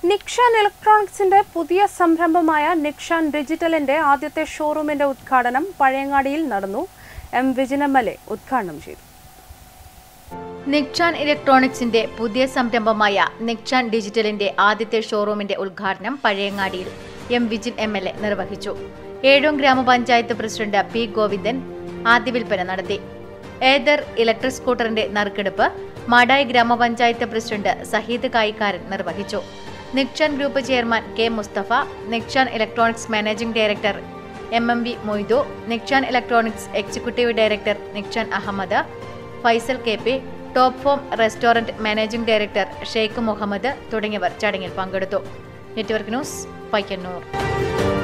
നിക്ഷാൻ ഇലക്ട്രോണിക്സിന്റെ പുതിയ സംരംഭമായ നിക്ഷാൻ ഡിജിറ്റലിന്റെ ആദ്യത്തെ ഷോറൂമിന്റെ ഉദ്ഘാടനം പഴയങ്ങാടിയിൽ നടന്നു M Vijin M L A ഉദ്ഘാടനം ചെയ്തു നിക്ചാൻ ഇലക്ട്രോണിക്സിന്റെ പുതിയ സംരംഭമായ നിക്ചാൻ ഡിജിറ്റലിന്റെ ആദ്യത്തെ ഷോറൂമിന്റെ ഉദ്ഘാടനം പഴയങ്ങാടിയിൽ M Vijin M L A നിർവഹിച്ചു ഏഴോം ഗ്രാമപഞ്ചായത്ത് പ്രസിഡന്റ് പി ഗോവിന്ദൻ ആദ്യ വിൽപ്പന നടത്തി ഏദർ ഇലക്ട്രിക് സ്കൂട്ടറിന്റെ നറുക്കെടുപ്പ് മാടായി ഗ്രാമപഞ്ചായത്ത് പ്രസിഡന്റ് സഹീദ് കായിക്കാരൻ നിർവഹിച്ചു Nikshan group chairman K Musthafa Nikshan electronics managing director M M V Moidu Nikshan electronics executive director Nikshan Ahammed Faisal K P top form restaurant managing director Sheikh Muhammed തുടങ്ങിയവർ ചടങ്ങിൽ പങ്കെടുത്തു നെറ്റ്വർക്ക് ന്യൂസ് പയ്യന്നൂർ